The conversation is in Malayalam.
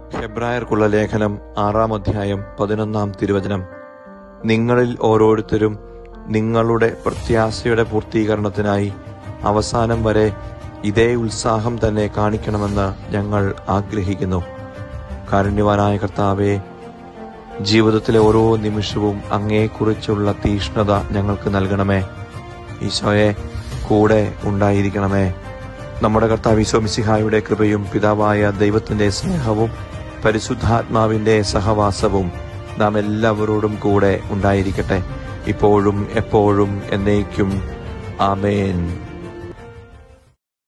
ഹെബ്രായർക്കുള്ള ലേഖനം ആറാം അധ്യായം പതിനൊന്നാം തിരുവചനം നിങ്ങളിൽ ഓരോരുത്തരും നിങ്ങളുടെ പ്രത്യാശയുടെ പൂർത്തീകരണത്തിനായി അവസാനം വരെ ഇതേ ഉത്സാഹം തന്നെ കാണിക്കണമെന്ന് ഞങ്ങൾ ആഗ്രഹിക്കുന്നു കാരുണ്യവാനായ കർത്താവെ ജീവിതത്തിലെ ഓരോ നിമിഷവും അങ്ങയെക്കുറിച്ചുള്ള തീഷ്ണത ഞങ്ങൾക്ക് നൽകണമേ ഈശോയെ കൂടെ ഉണ്ടായിരിക്കണമേ നമ്മുടെ കർത്താവ് ഈശോ മിശിഹായുടെ കൃപയും പിതാവായ ദൈവത്തിന്റെ സ്നേഹവും പരിശുദ്ധാത്മാവിന്റെ സഹവാസവും നാം എല്ലാവരോടും കൂടെ ഉണ്ടായിരിക്കട്ടെ ഇപ്പോഴും എപ്പോഴും എന്നേക്കും ആമേൻ